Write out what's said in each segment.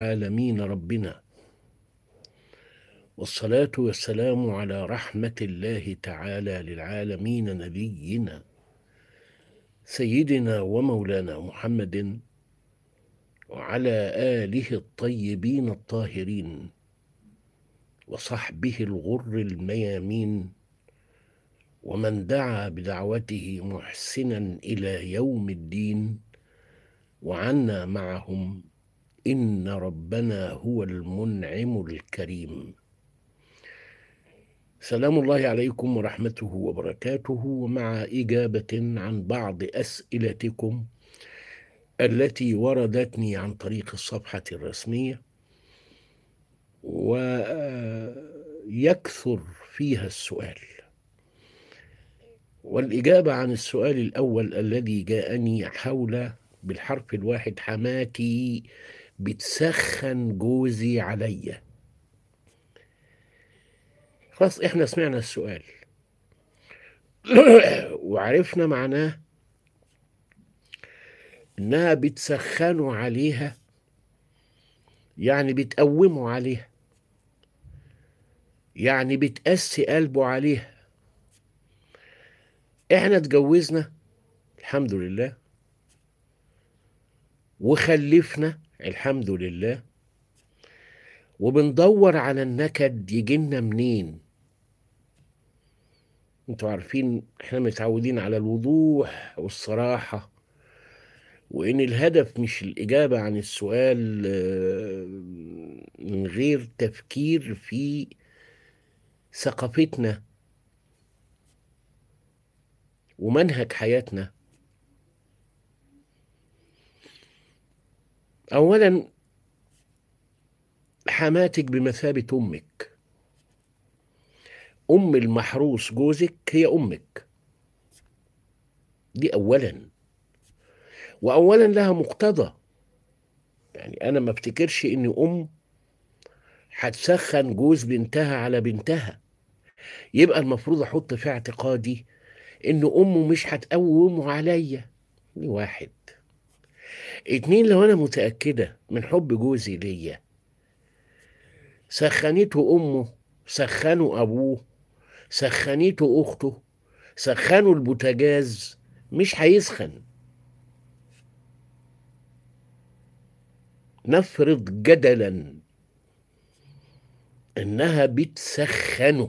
العالمين ربنا والصلاة والسلام على رحمة الله تعالى للعالمين نبينا سيدنا ومولانا محمد وعلى آله الطيبين الطاهرين وصحبه الغر الميامين ومن دعا بدعوته محسنا إلى يوم الدين وعنا معهم إن ربنا هو المنعم الكريم سلام الله عليكم ورحمته وبركاته ومع إجابة عن بعض أسئلتكم التي وردتني عن طريق الصفحة الرسمية ويكثر فيها السؤال والإجابة عن السؤال الأول الذي جاءني حول بالحرف الواحد حماتي بتسخن جوزي عليا خلاص احنا سمعنا السؤال وعرفنا معناه انها بتسخنوا عليها يعني بتقوموا عليها يعني بتقسي قلبه عليها احنا اتجوزنا الحمد لله وخلفنا الحمد لله وبندور على النكد يجينا منين انتوا عارفين احنا متعودين على الوضوح والصراحة وان الهدف مش الاجابة عن السؤال من غير تفكير في ثقافتنا ومنهج حياتنا اولا حماتك بمثابه امك ام المحروس جوزك هي امك دي اولا واولا لها مقتضى يعني انا ما افتكرش ان ام هتسخن جوز بنتها على بنتها يبقى المفروض احط في اعتقادي ان امه مش هتقومه عليا دي واحد اتنين لو انا متأكدة من حب جوزي ليا سخنته امه سخنوا ابوه سخنته اخته سخنوا البوتاجاز مش هيسخن نفرض جدلا انها بتسخنه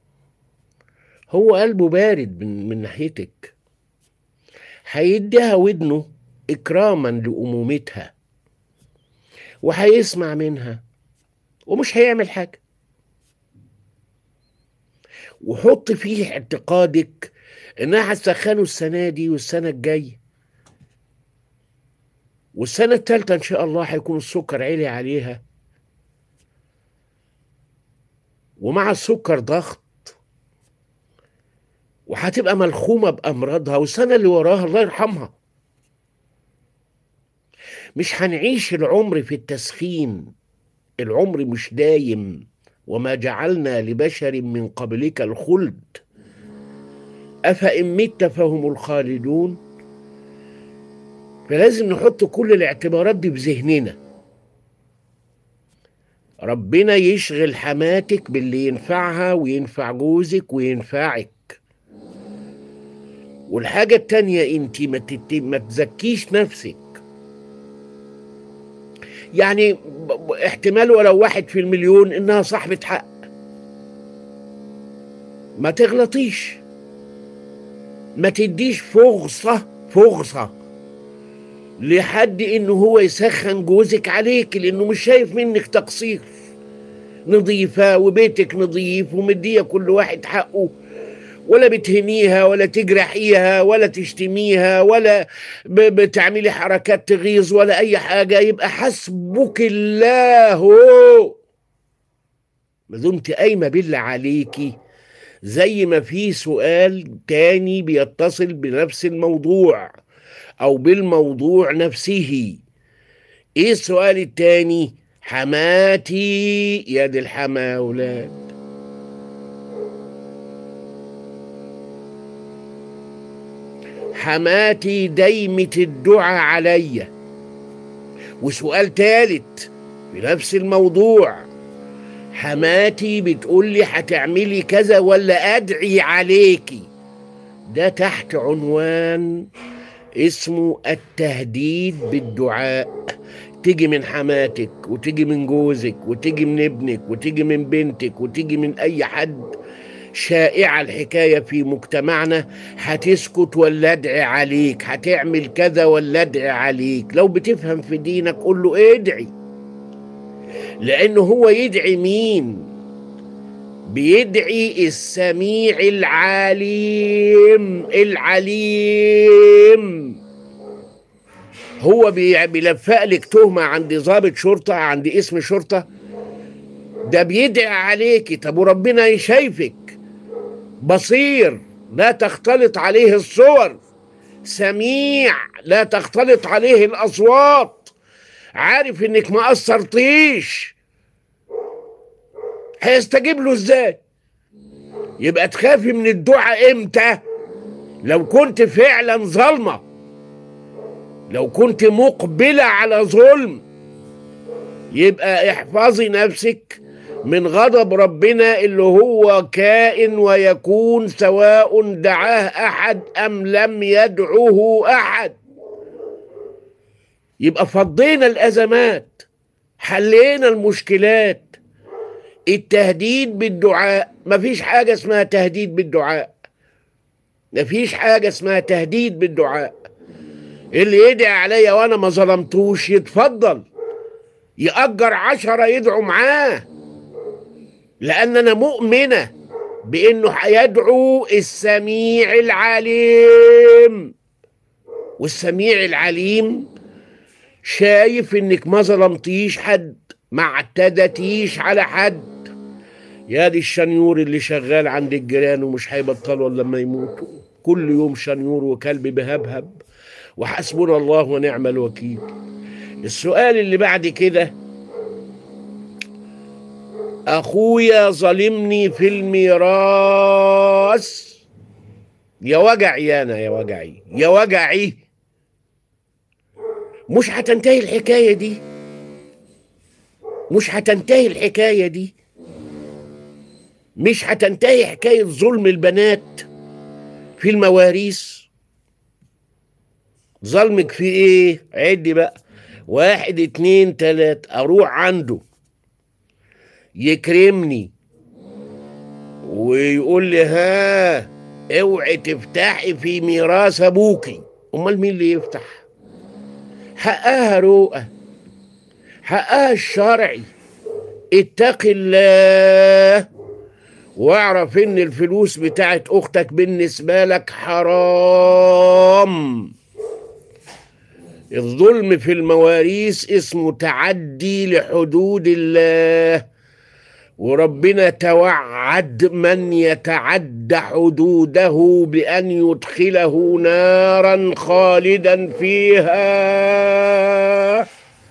هو قلبه بارد من, من ناحيتك هيديها ودنه إكراما لأمومتها وهيسمع منها ومش هيعمل حاجة وحط فيه اعتقادك إنها هتسخنه السنة دي والسنة الجاية والسنة التالتة إن شاء الله هيكون السكر عالي عليها ومع السكر ضغط وهتبقى ملخومة بأمراضها والسنة اللي وراها الله يرحمها مش هنعيش العمر في التسخين العمر مش دايم وما جعلنا لبشر من قبلك الخلد أفإن مت فهم الخالدون فلازم نحط كل الاعتبارات دي في ذهننا ربنا يشغل حماتك باللي ينفعها وينفع جوزك وينفعك والحاجة التانية انت ما, تت... ما تزكيش نفسك يعني احتمال ولو واحد في المليون انها صاحبة حق ما تغلطيش ما تديش فرصة فرصة لحد انه هو يسخن جوزك عليك لانه مش شايف منك تقصير نظيفة وبيتك نظيف ومدية كل واحد حقه ولا بتهنيها ولا تجرحيها ولا تشتميها ولا بتعملي حركات تغيظ ولا اي حاجه يبقى حسبك الله ما دمت قايمه بالله عليكي زي ما في سؤال تاني بيتصل بنفس الموضوع او بالموضوع نفسه ايه السؤال التاني حماتي يا دي الحما اولاد حماتي دايمة الدعاء عليا وسؤال تالت بنفس الموضوع حماتي بتقول لي هتعملي كذا ولا ادعي عليكي ده تحت عنوان اسمه التهديد بالدعاء تيجي من حماتك وتيجي من جوزك وتيجي من ابنك وتيجي من بنتك وتيجي من اي حد شائعة الحكاية في مجتمعنا هتسكت ولا ادعي عليك هتعمل كذا ولا ادعي عليك لو بتفهم في دينك قول له ادعي لأنه هو يدعي مين بيدعي السميع العليم العليم هو بيلفق لك تهمة عند ضابط شرطة عند اسم شرطة ده بيدعي عليكي طب وربنا شايفك بصير لا تختلط عليه الصور سميع لا تختلط عليه الأصوات عارف انك ما قصرتيش هيستجيب له ازاي يبقى تخافي من الدعاء امتى لو كنت فعلا ظلمه لو كنت مقبله على ظلم يبقى احفظي نفسك من غضب ربنا اللي هو كائن ويكون سواء دعاه احد ام لم يدعوه احد يبقى فضينا الازمات حلينا المشكلات التهديد بالدعاء مفيش حاجه اسمها تهديد بالدعاء مفيش حاجه اسمها تهديد بالدعاء اللي يدعي عليا وانا ما ظلمتوش يتفضل يأجر عشرة يدعوا معاه لأن أنا مؤمنة بأنه هيدعو السميع العليم والسميع العليم شايف انك ما ظلمتيش حد ما اعتدتيش على حد يا دي الشنيور اللي شغال عند الجيران ومش هيبطلوا الا لما يموتوا كل يوم شنيور وكلب بهبهب وحسبنا الله ونعم الوكيل السؤال اللي بعد كده اخويا ظلمني في الميراث يا وجعي انا يا وجعي يا وجعي مش هتنتهي الحكايه دي مش هتنتهي الحكايه دي مش هتنتهي حكايه ظلم البنات في المواريث ظلمك في ايه عدي بقى واحد اتنين تلات اروح عنده يكرمني ويقول لي ها اوعي تفتحي في ميراث ابوكي امال مين اللي يفتح حقها رؤى حقها الشرعي اتق الله واعرف ان الفلوس بتاعت اختك بالنسبه لك حرام الظلم في المواريث اسمه تعدي لحدود الله وربنا توعد من يتعد حدوده بان يدخله نارا خالدا فيها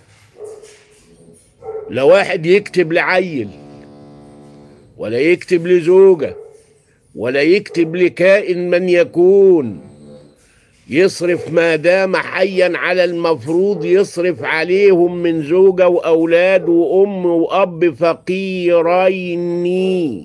لو واحد يكتب لعيل ولا يكتب لزوجه ولا يكتب لكائن من يكون يصرف ما دام حيا على المفروض يصرف عليهم من زوجة وأولاد وأم وأب فقيرين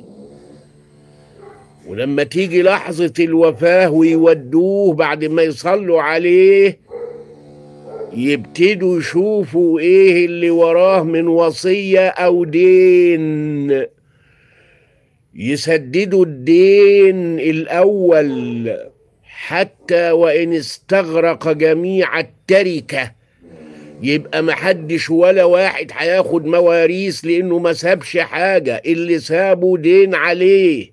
ولما تيجي لحظة الوفاة ويودوه بعد ما يصلوا عليه يبتدوا يشوفوا ايه اللي وراه من وصية او دين يسددوا الدين الاول حتى وإن استغرق جميع التركة يبقى محدش ولا واحد هياخد مواريث لأنه ما سابش حاجة اللي سابه دين عليه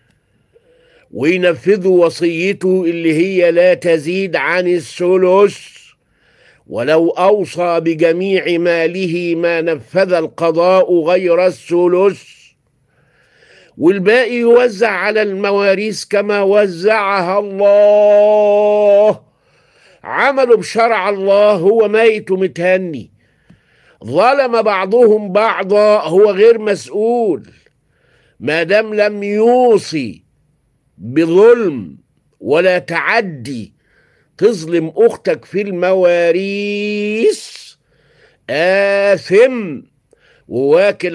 وينفذوا وصيته اللي هي لا تزيد عن الثلث ولو أوصى بجميع ماله ما نفذ القضاء غير الثلث والباقي يوزع على المواريث كما وزعها الله عملوا بشرع الله هو ميت ومتهني ظلم بعضهم بعضا هو غير مسؤول ما دام لم يوصي بظلم ولا تعدي تظلم اختك في المواريث آثم وواكل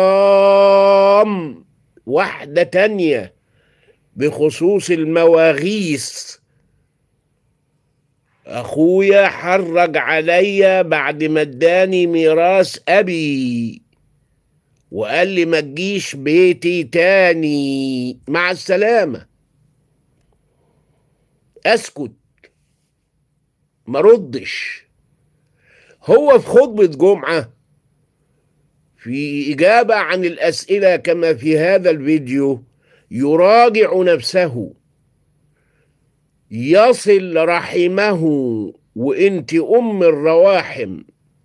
حرام واحدة تانية بخصوص المواغيث اخويا حرج عليا بعد ما اداني ميراث ابي وقال لي ما تجيش بيتي تاني مع السلامة اسكت ما ردش هو في خطبة جمعة في إجابة عن الأسئلة كما في هذا الفيديو يراجع نفسه يصل رحمه وانت ام الرواحم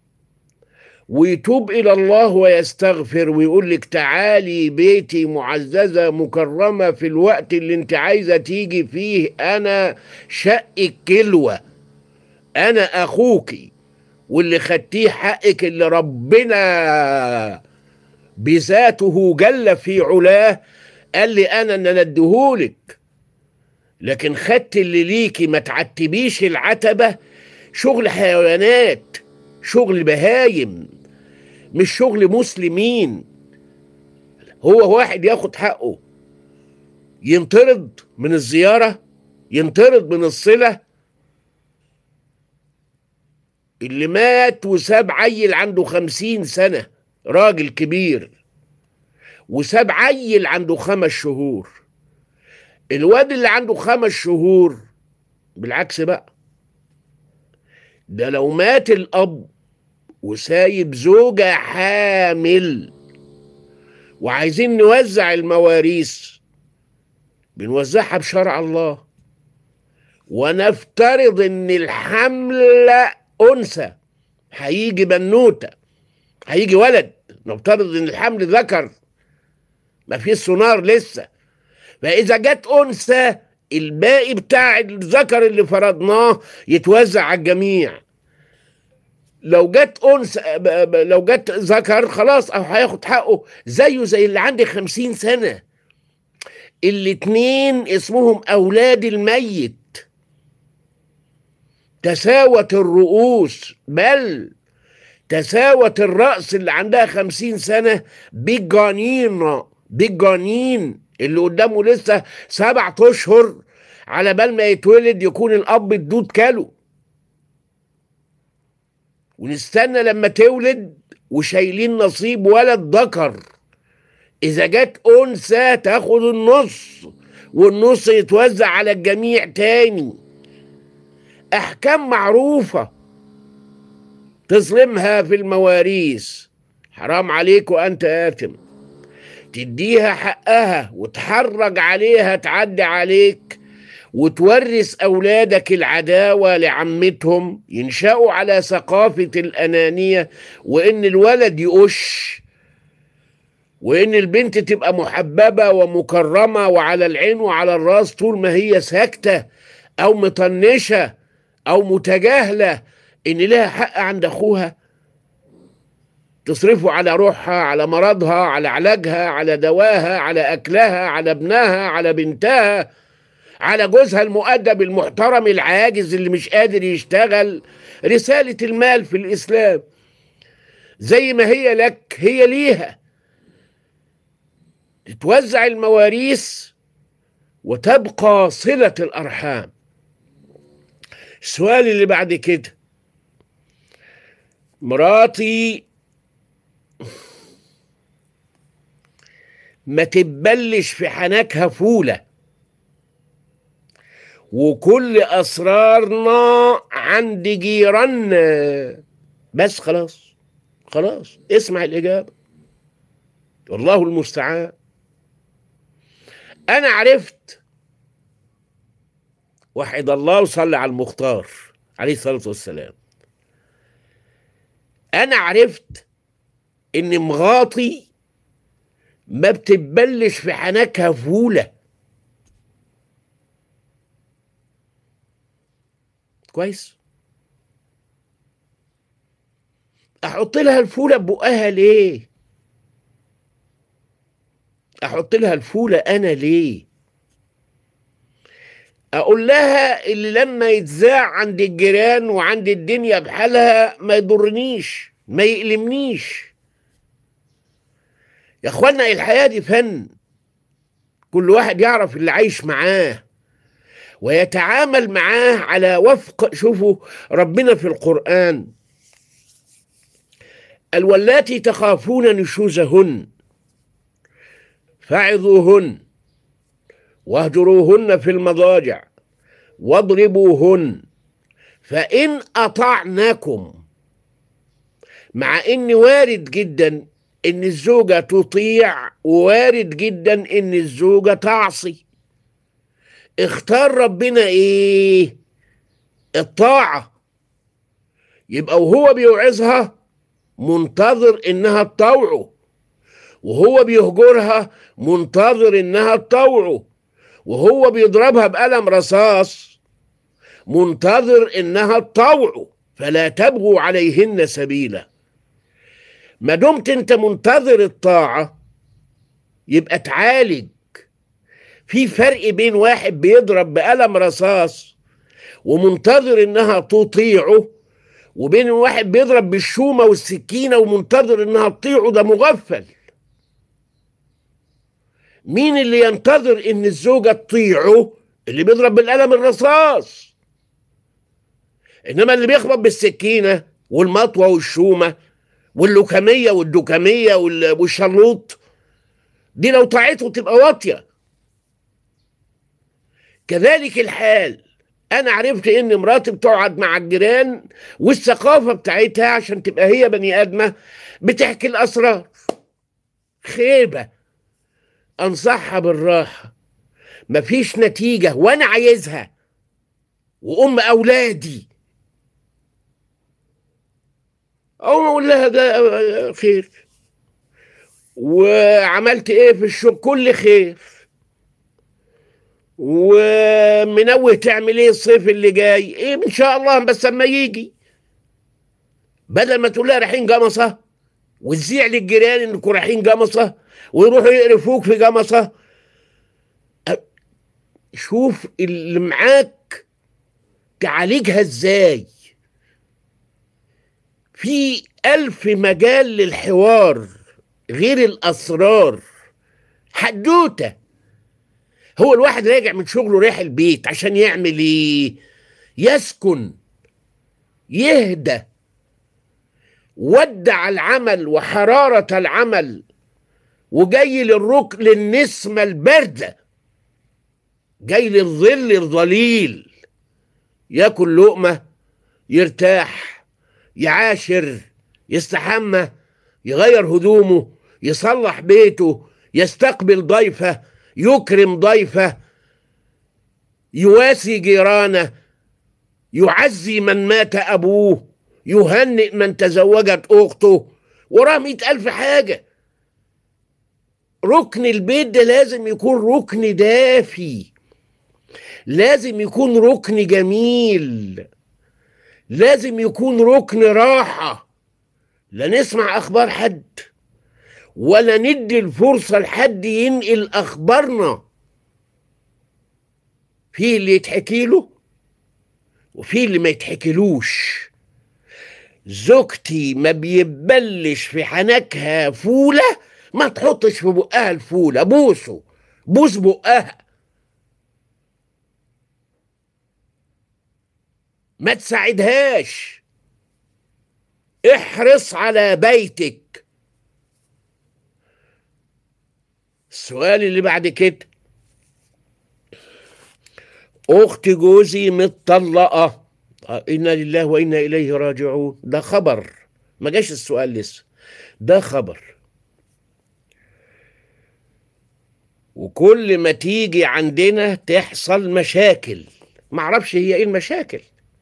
ويتوب الى الله ويستغفر ويقول لك تعالي بيتي معززه مكرمه في الوقت اللي انت عايزه تيجي فيه انا شق الكلوه انا اخوكي واللي خدتيه حقك اللي ربنا بذاته جل في علاه قال لي انا ان ندهولك لكن خدت اللي ليكي ما تعتبيش العتبة شغل حيوانات شغل بهايم مش شغل مسلمين هو واحد ياخد حقه ينطرد من الزيارة ينطرد من الصلة اللي مات وساب عيل عنده خمسين سنة راجل كبير وساب عيل عنده خمس شهور الواد اللي عنده خمس شهور بالعكس بقى ده لو مات الأب وسايب زوجة حامل وعايزين نوزع المواريث بنوزعها بشرع الله ونفترض ان الحمل انثى هيجي بنوته هيجي ولد نفترض ان الحمل ذكر ما فيش سونار لسه فاذا جت انثى الباقي بتاع الذكر اللي فرضناه يتوزع على الجميع لو جت انثى لو جت ذكر خلاص او هياخد حقه زيه زي اللي عندي خمسين سنه الاتنين اسمهم اولاد الميت تساوت الرؤوس بل تساوت الرأس اللي عندها خمسين سنة بالجنين بالجنين اللي قدامه لسه سبعة أشهر على بال ما يتولد يكون الأب الدود كاله ونستنى لما تولد وشايلين نصيب ولد ذكر إذا جت أنثى تاخد النص والنص يتوزع على الجميع تاني أحكام معروفة تظلمها في المواريث حرام عليك وأنت آثم تديها حقها وتحرج عليها تعدي عليك وتورث أولادك العداوة لعمتهم ينشأوا على ثقافة الأنانية وإن الولد يقش وإن البنت تبقى محببة ومكرمة وعلى العين وعلى الراس طول ما هي ساكتة أو مطنشة أو متجاهلة إن لها حق عند أخوها تصرفه على روحها على مرضها على علاجها على دواها على أكلها على ابنها على بنتها على جوزها المؤدب المحترم العاجز اللي مش قادر يشتغل رسالة المال في الإسلام زي ما هي لك هي ليها تتوزع المواريث وتبقى صلة الأرحام السؤال اللي بعد كده مراتي ما تبلش في حنكها فولة وكل أسرارنا عند جيراننا بس خلاص خلاص اسمع الإجابة والله المستعان أنا عرفت وحد الله وصلي على المختار عليه الصلاة والسلام أنا عرفت إن مغاطي ما بتبلش في حنكها فولة كويس أحط لها الفولة ببقها ليه أحط لها الفولة أنا ليه اقول لها اللي لما يتذاع عند الجيران وعند الدنيا بحالها ما يضرنيش ما يألمنيش يا اخوانا الحياة دي فن كل واحد يعرف اللي عايش معاه ويتعامل معاه على وفق شوفوا ربنا في القرآن الولاتي تخافون نشوزهن فعظوهن واهجروهن في المضاجع واضربوهن فإن أطعناكم مع إن وارد جدا إن الزوجة تطيع ووارد جدا إن الزوجة تعصي اختار ربنا إيه الطاعة يبقى وهو بيوعظها منتظر إنها تطوعه وهو بيهجرها منتظر إنها تطوعه وهو بيضربها بقلم رصاص منتظر انها تطوعه فلا تبغوا عليهن سبيلا ما دمت انت منتظر الطاعه يبقى تعالج في فرق بين واحد بيضرب بقلم رصاص ومنتظر انها تطيعه وبين واحد بيضرب بالشومه والسكينه ومنتظر انها تطيعه ده مغفل مين اللي ينتظر ان الزوجه تطيعه اللي بيضرب بالقلم الرصاص انما اللي بيخبط بالسكينه والمطوه والشومه واللكميه والدكميه والشلوط دي لو طاعته تبقى واطيه كذلك الحال انا عرفت ان مراتي بتقعد مع الجيران والثقافه بتاعتها عشان تبقى هي بني ادمه بتحكي الاسرار خيبه انصحها بالراحه مفيش نتيجه وانا عايزها وام اولادي او اقول لها ده خير وعملت ايه في الشغل كل خير ومنوه تعمل ايه الصيف اللي جاي ايه ان شاء الله بس اما يجي بدل ما تقول لها رايحين جمصه وتذيع للجيران انكم رايحين جمصه ويروحوا يقرفوك في جمصه شوف اللي معاك تعالجها ازاي في ألف مجال للحوار غير الأسرار حدوتة هو الواحد راجع من شغله رايح البيت عشان يعمل ايه يسكن يهدى ودع العمل وحرارة العمل وجاي للركن للنسمة الباردة جاي للظل الظليل ياكل لقمة يرتاح يعاشر يستحمى يغير هدومه يصلح بيته يستقبل ضيفه يكرم ضيفه يواسي جيرانه يعزي من مات أبوه يهنئ من تزوجت أخته وراه مئة ألف حاجة ركن البيت ده لازم يكون ركن دافي لازم يكون ركن جميل لازم يكون ركن راحة لا نسمع أخبار حد ولا ندي الفرصة لحد ينقل أخبارنا في اللي يتحكي له وفي اللي ما يتحكيلوش زوجتي ما بيبلش في حنكها فولة ما تحطش في بقها الفولة بوسه بوس بقها ما تساعدهاش احرص على بيتك السؤال اللي بعد كده اخت جوزي متطلقه انا لله وانا اليه راجعون ده خبر ما جاش السؤال لسه ده خبر وكل ما تيجي عندنا تحصل مشاكل معرفش هي ايه المشاكل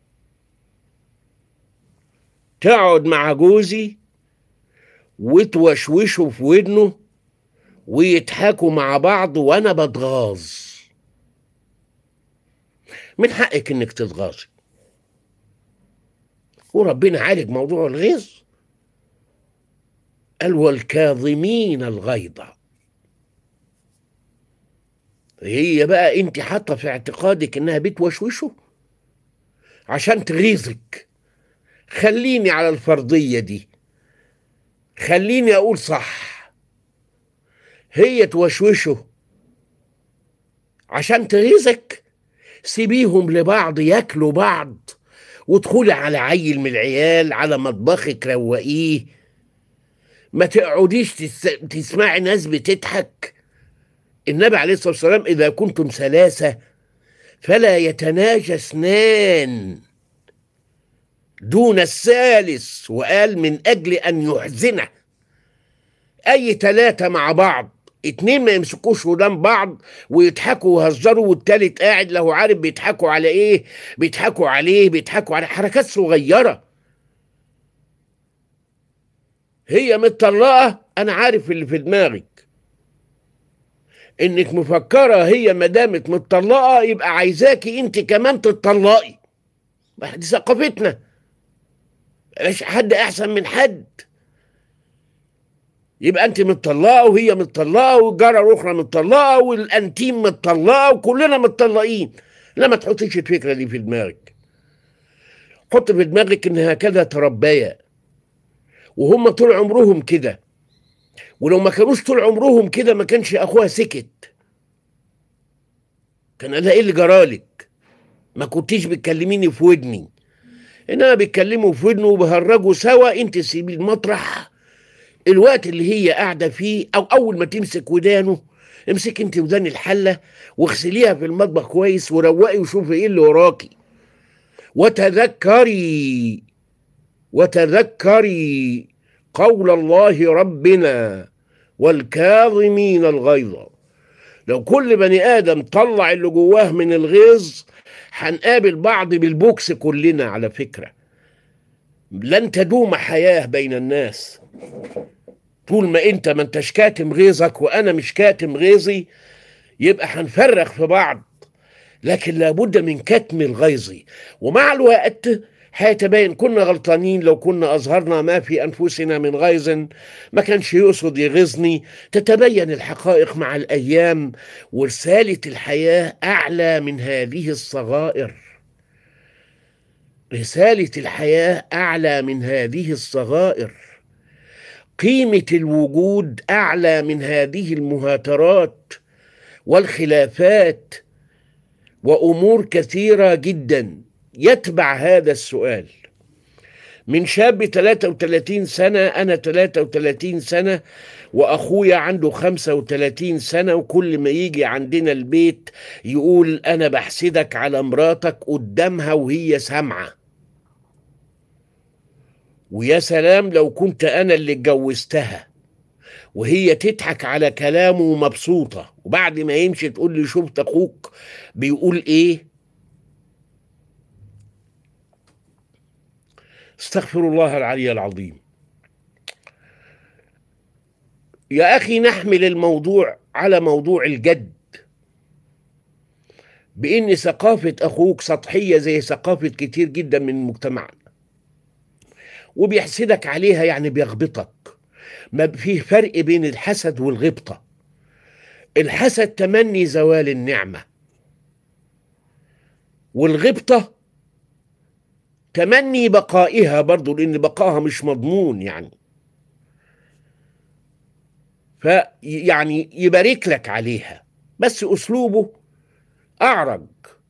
تقعد مع جوزي وتوشوشه في ودنه ويضحكوا مع بعض وانا بتغاظ من حقك انك تتغاظي وربنا عالج موضوع الغيظ قال والكاظمين الغيظ هي بقى انت حاطه في اعتقادك انها بتوشوشه عشان تغيظك خليني على الفرضيه دي خليني اقول صح هي توشوشه عشان تغيظك سيبيهم لبعض ياكلوا بعض وادخلي على عيل من العيال على مطبخك روقيه ما تقعديش تس... تسمعي ناس بتضحك النبي عليه الصلاه والسلام اذا كنتم ثلاثه فلا يتناجى اثنان دون الثالث وقال من اجل ان يحزنه اي ثلاثه مع بعض اتنين ما يمسكوش ودان بعض ويضحكوا ويهزروا والتالت قاعد له عارف بيضحكوا على ايه بيضحكوا عليه بيضحكوا على حركات صغيره هي متطلقه انا عارف اللي في دماغك انك مفكره هي ما دامت متطلقه يبقى عايزاكي انت كمان تتطلقي دي ثقافتنا مش حد احسن من حد يبقى انت متطلقه وهي متطلقه والجاره الاخرى متطلقه والانتيم متطلقه وكلنا متطلقين لا ما تحطيش الفكره دي في دماغك حط في دماغك ان هكذا تربيا وهم طول عمرهم كده ولو ما كانوش طول عمرهم كده ما كانش اخوها سكت كان قال ايه اللي جرالك ما كنتيش بتكلميني في ودني انما بيتكلموا في ودنه وبهرجوا سوا انت سيبي المطرح الوقت اللي هي قاعده فيه او اول ما تمسك ودانه امسك انت ودان الحله واغسليها في المطبخ كويس وروقي وشوفي ايه اللي وراكي وتذكري وتذكري قول الله ربنا والكاظمين الغيظ لو كل بني ادم طلع اللي جواه من الغيظ هنقابل بعض بالبوكس كلنا على فكره لن تدوم حياه بين الناس طول ما انت ما انتش كاتم غيظك وانا مش كاتم غيظي يبقى هنفرق في بعض لكن لابد من كتم الغيظ ومع الوقت هيتبين كنا غلطانين لو كنا أظهرنا ما في أنفسنا من غيظ ما كانش يقصد يغيظني تتبين الحقائق مع الأيام ورسالة الحياة أعلى من هذه الصغائر رسالة الحياة أعلى من هذه الصغائر قيمة الوجود أعلى من هذه المهاترات والخلافات وأمور كثيرة جدا يتبع هذا السؤال من شاب 33 سنة أنا 33 سنة وأخويا عنده 35 سنة وكل ما يجي عندنا البيت يقول أنا بحسدك على مراتك قدامها وهي سامعة ويا سلام لو كنت أنا اللي اتجوزتها وهي تضحك على كلامه مبسوطة وبعد ما يمشي تقول لي شفت أخوك بيقول إيه استغفر الله العلي العظيم يا اخي نحمل الموضوع على موضوع الجد بان ثقافه اخوك سطحيه زي ثقافه كتير جدا من مجتمعنا وبيحسدك عليها يعني بيغبطك ما فيه فرق بين الحسد والغبطه الحسد تمني زوال النعمه والغبطه تمني بقائها برضو لان بقائها مش مضمون يعني فيعني يبارك لك عليها بس اسلوبه اعرج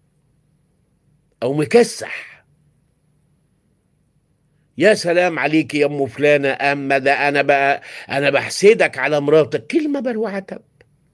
او مكسح يا سلام عليك يا ام فلانه اما ده انا بقى انا بحسدك على مراتك كلمه بروعه تب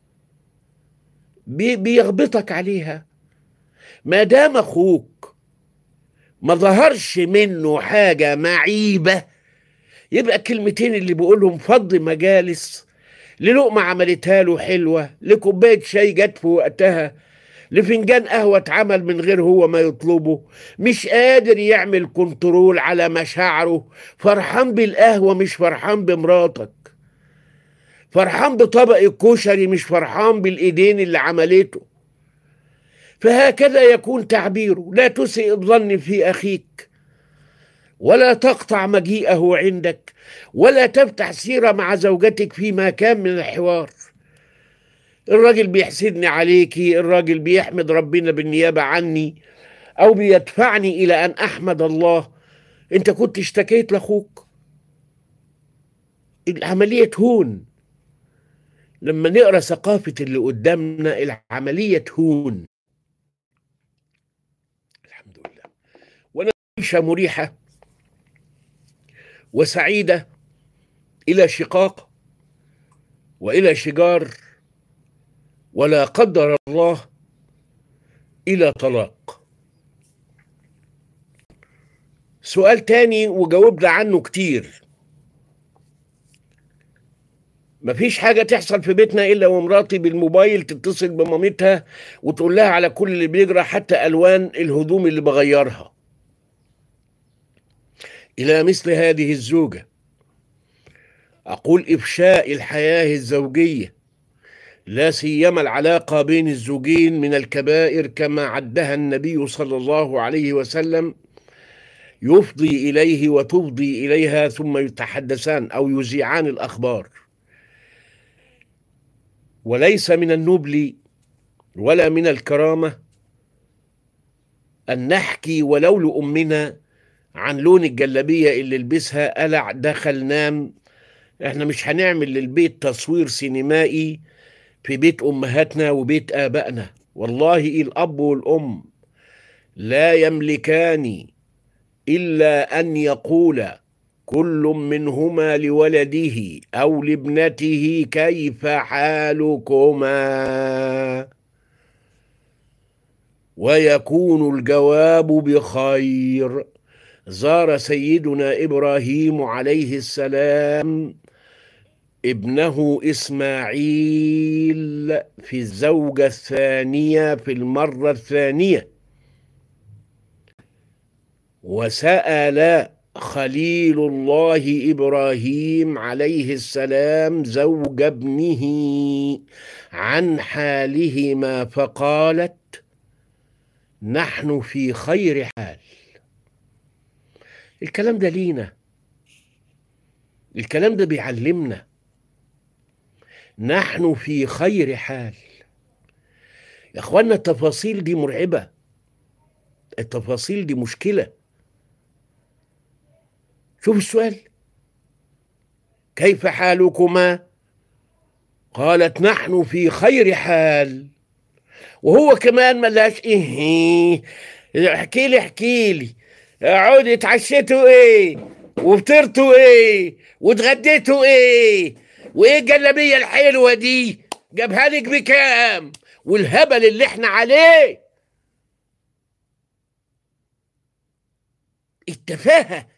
بيغبطك عليها ما دام اخوك ما ظهرش منه حاجة معيبة يبقى الكلمتين اللي بيقولهم فض مجالس للقمة عملتها له حلوة لكوباية شاي جت في وقتها لفنجان قهوة اتعمل من غير هو ما يطلبه مش قادر يعمل كنترول على مشاعره فرحان بالقهوة مش فرحان بمراتك فرحان بطبق الكشري مش فرحان بالإيدين اللي عملته فهكذا يكون تعبيره لا تسئ الظن في اخيك ولا تقطع مجيئه عندك ولا تفتح سيره مع زوجتك فيما كان من الحوار الراجل بيحسدني عليكي الراجل بيحمد ربنا بالنيابه عني او بيدفعني الى ان احمد الله انت كنت اشتكيت لاخوك العمليه هون لما نقرا ثقافه اللي قدامنا العمليه تهون الحمد لله وانا عيشه مريحه وسعيده الى شقاق والى شجار ولا قدر الله الى طلاق سؤال تاني وجاوبنا عنه كتير مفيش حاجة تحصل في بيتنا إلا ومراتي بالموبايل تتصل بمامتها وتقول لها على كل اللي بيجرى حتى ألوان الهدوم اللي بغيرها إلى مثل هذه الزوجة أقول إفشاء الحياة الزوجية لا سيما العلاقة بين الزوجين من الكبائر كما عدها النبي صلى الله عليه وسلم يفضي إليه وتفضي إليها ثم يتحدثان أو يذيعان الأخبار وليس من النبل ولا من الكرامة أن نحكي ولو لأمنا عن لون الجلابية اللي لبسها قلع دخل نام احنا مش هنعمل للبيت تصوير سينمائي في بيت أمهاتنا وبيت آبائنا والله الأب والأم لا يملكان إلا أن يقولا كل منهما لولده او لابنته كيف حالكما ويكون الجواب بخير زار سيدنا ابراهيم عليه السلام ابنه اسماعيل في الزوجه الثانيه في المره الثانيه وسال خليل الله ابراهيم عليه السلام زوج ابنه عن حالهما فقالت نحن في خير حال الكلام ده لينا الكلام ده بيعلمنا نحن في خير حال يا اخوانا التفاصيل دي مرعبه التفاصيل دي مشكله شوف السؤال كيف حالكما قالت نحن في خير حال وهو كمان ملاش ايه احكي لي احكي لي اقعدي اتعشيتوا ايه وفطرتوا ايه واتغديتوا ايه وايه الجلابيه الحلوه دي جابها لك بكام والهبل اللي احنا عليه التفاهه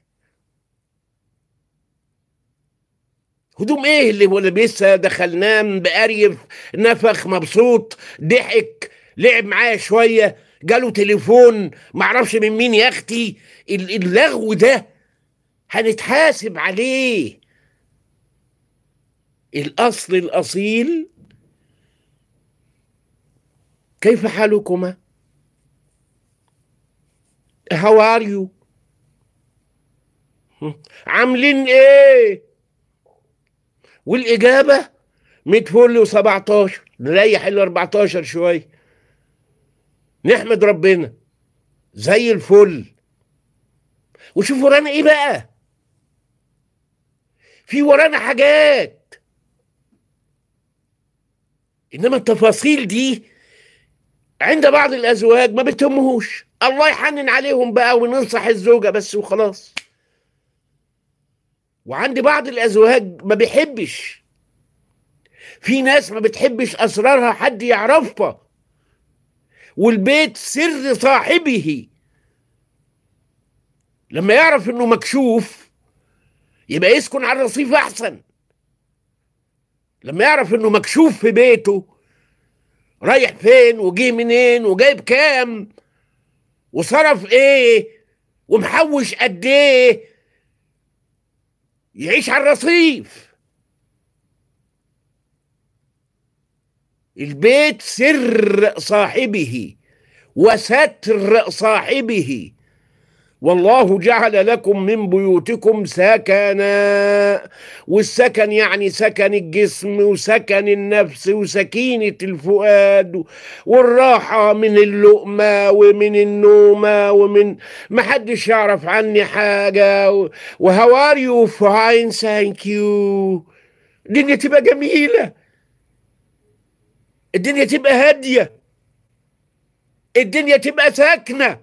هدوم ايه اللي هو لابسها دخل نام بقريف نفخ مبسوط ضحك لعب معايا شويه جاله تليفون معرفش من مين يا اختي اللغو ده هنتحاسب عليه الاصل الاصيل كيف حالكما هاو ار يو عاملين ايه والاجابه 100 فل و17 نريح ال 14 شويه نحمد ربنا زي الفل وشوف ورانا ايه بقى في ورانا حاجات انما التفاصيل دي عند بعض الازواج ما بتهمهوش الله يحنن عليهم بقى وننصح الزوجه بس وخلاص وعند بعض الازواج ما بيحبش في ناس ما بتحبش اسرارها حد يعرفها والبيت سر صاحبه لما يعرف انه مكشوف يبقى يسكن على الرصيف احسن لما يعرف انه مكشوف في بيته رايح فين وجه منين وجايب كام وصرف ايه ومحوش قد ايه يعيش على الرصيف البيت سر صاحبه وستر صاحبه والله جعل لكم من بيوتكم سكنا والسكن يعني سكن الجسم وسكن النفس وسكينة الفؤاد والراحة من اللقمة ومن النومة ومن محدش يعرف عني حاجة وهوار يو فاين ثانك يو الدنيا تبقى جميلة الدنيا تبقى هاديه الدنيا تبقى ساكنه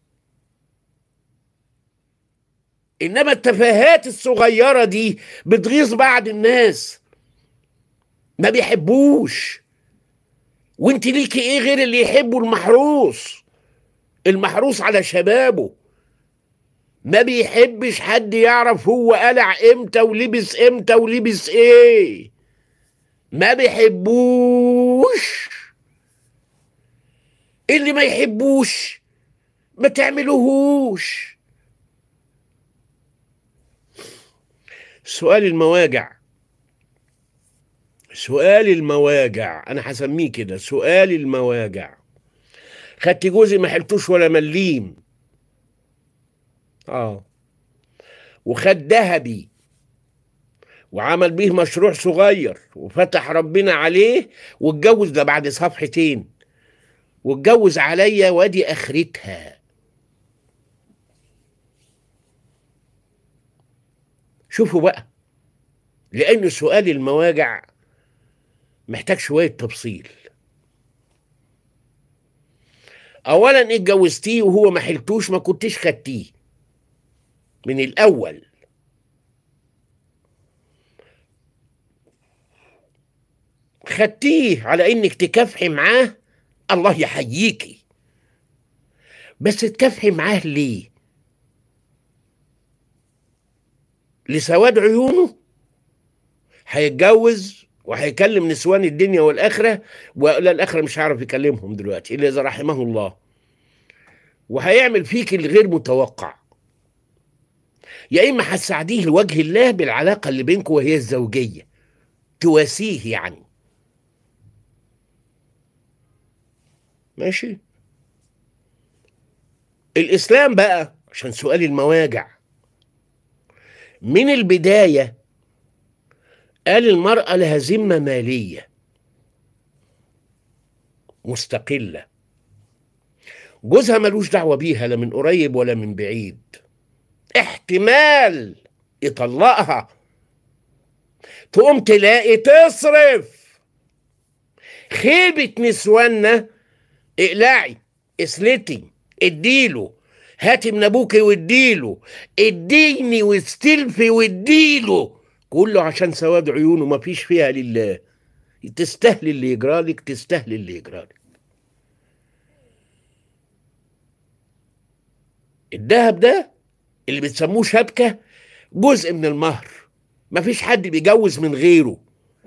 انما التفاهات الصغيره دي بتغيظ بعض الناس ما بيحبوش وانت ليكي ايه غير اللي يحبوا المحروس المحروس على شبابه ما بيحبش حد يعرف هو قلع امتى ولبس امتى ولبس ايه ما بيحبوش اللي ما يحبوش ما تعملوهوش سؤال المواجع سؤال المواجع انا هسميه كده سؤال المواجع خدت جوزي ما حلتوش ولا مليم اه وخد ذهبي وعمل بيه مشروع صغير وفتح ربنا عليه واتجوز ده بعد صفحتين واتجوز عليا وادي اخرتها شوفوا بقى لان سؤال المواجع محتاج شويه تفصيل اولا اتجوزتيه وهو ما حلتوش ما كنتش خدتيه من الاول خدتيه على انك تكافحي معاه الله يحييكي بس تكافحي معاه ليه لسواد عيونه هيتجوز وهيكلم نسوان الدنيا والاخره ولا الاخره مش هعرف يكلمهم دلوقتي الا اذا رحمه الله وهيعمل فيك الغير متوقع يا اما هتساعديه لوجه الله بالعلاقه اللي بينكم وهي الزوجيه تواسيه يعني ماشي الاسلام بقى عشان سؤال المواجع من البدايه قال المراه لها ذمه ماليه مستقله جوزها ملوش دعوه بيها لا من قريب ولا من بعيد احتمال يطلقها تقوم تلاقي تصرف خيبة نسوانا اقلعي اسلتي اديله هاتي من ابوكي واديله اديني واستلفي واديله كله عشان سواد عيونه ما فيش فيها لله تستاهل اللي يجرالك تستاهل اللي يجرالك الذهب ده اللي بتسموه شبكة جزء من المهر مفيش حد بيجوز من غيره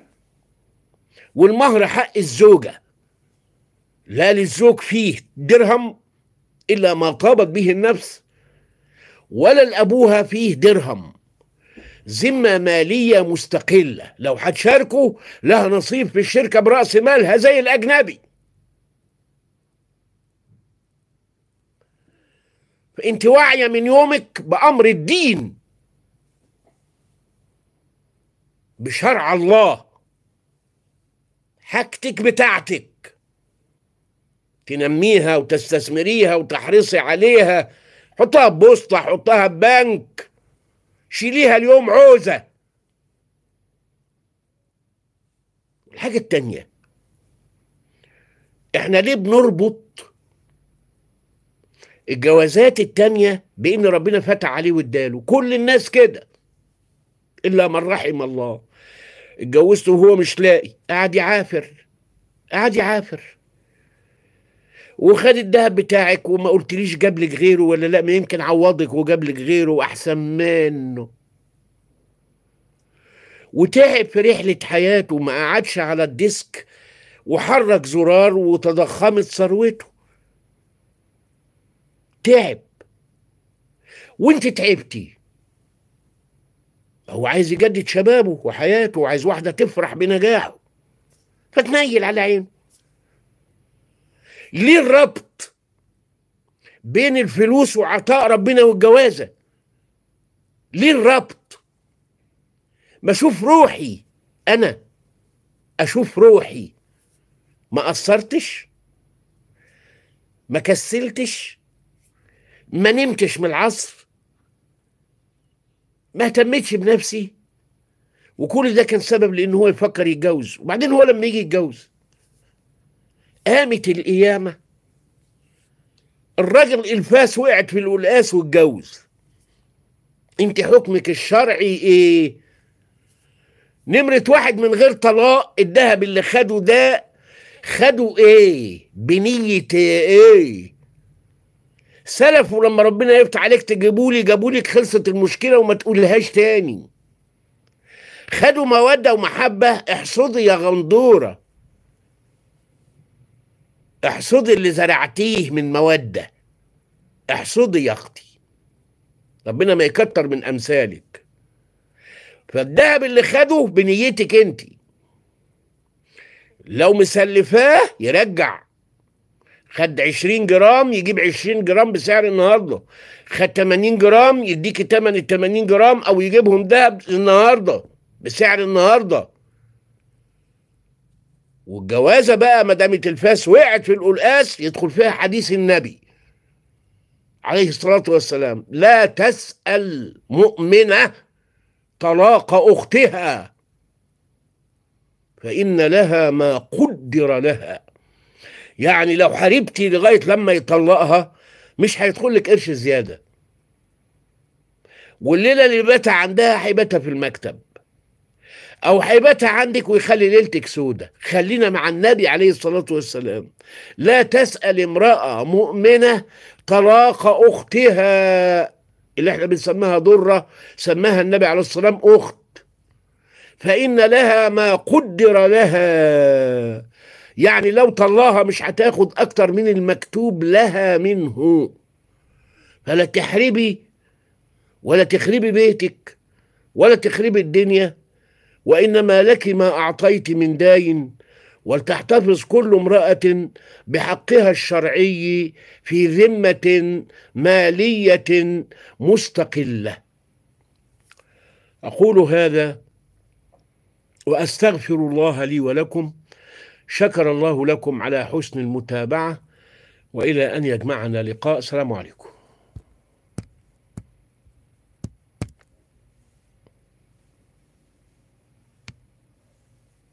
والمهر حق الزوجة لا للزوج فيه درهم إلا ما طابت به النفس ولا لأبوها فيه درهم ذمة مالية مستقلة لو هتشاركوا لها نصيب في الشركة برأس مالها زي الأجنبي فانت واعيه من يومك بامر الدين بشرع الله حاجتك بتاعتك تنميها وتستثمريها وتحرصي عليها حطها ببوسطة حطها ببنك شيليها اليوم عوزة الحاجة التانية احنا ليه بنربط الجوازات التانية بإن ربنا فتح عليه واداله كل الناس كده إلا من رحم الله اتجوزته وهو مش لاقي قاعد يعافر قاعد يعافر وخد الذهب بتاعك وما قلتليش جاب لك غيره ولا لا ما يمكن عوضك وجاب لك غيره احسن منه وتعب في رحلة حياته ما قعدش على الديسك وحرك زرار وتضخمت ثروته تعب وانت تعبتي هو عايز يجدد شبابه وحياته وعايز واحدة تفرح بنجاحه فتنيل على عينه ليه الربط بين الفلوس وعطاء ربنا والجوازة ليه الربط ما اشوف روحي انا اشوف روحي ما قصرتش ما كسلتش ما نمتش من العصر ما اهتمتش بنفسي وكل ده كان سبب لان هو يفكر يتجوز وبعدين هو لما يجي يتجوز قامت القيامة الراجل الفاس وقعت في القلقاس واتجوز انت حكمك الشرعي ايه نمرة واحد من غير طلاق الذهب اللي خده ده خدوا ايه بنية ايه سلفوا لما ربنا يفتح عليك تجيبولي جابولك خلصت المشكلة وما تقولهاش تاني خدوا مودة ومحبة احصدي يا غندورة احصدي اللي زرعتيه من مودة احصدي يا اختي ربنا ما يكتر من امثالك فالذهب اللي خده بنيتك انت لو مسلفاه يرجع خد 20 جرام يجيب 20 جرام بسعر النهارده خد 80 جرام يديك تمن ال 80 جرام او يجيبهم دهب النهارده بسعر النهارده والجوازه بقى ما دامت الفاس وقعت في القلقاس يدخل فيها حديث النبي عليه الصلاه والسلام لا تسال مؤمنه طلاق اختها فان لها ما قدر لها يعني لو حاربتي لغايه لما يطلقها مش هيدخل لك قرش زياده والليله اللي باتها عندها هيباتها في المكتب او هيباتها عندك ويخلي ليلتك سودة خلينا مع النبي عليه الصلاه والسلام لا تسال امراه مؤمنه طلاق اختها اللي احنا بنسميها ضره سماها النبي عليه الصلاه والسلام اخت فان لها ما قدر لها يعني لو طلعها مش هتاخد اكتر من المكتوب لها منه فلا تحربي ولا تخربي بيتك ولا تخربي الدنيا وانما لك ما اعطيت من داين ولتحتفظ كل امراه بحقها الشرعي في ذمه ماليه مستقله اقول هذا واستغفر الله لي ولكم شكر الله لكم على حسن المتابعه والى ان يجمعنا لقاء السلام عليكم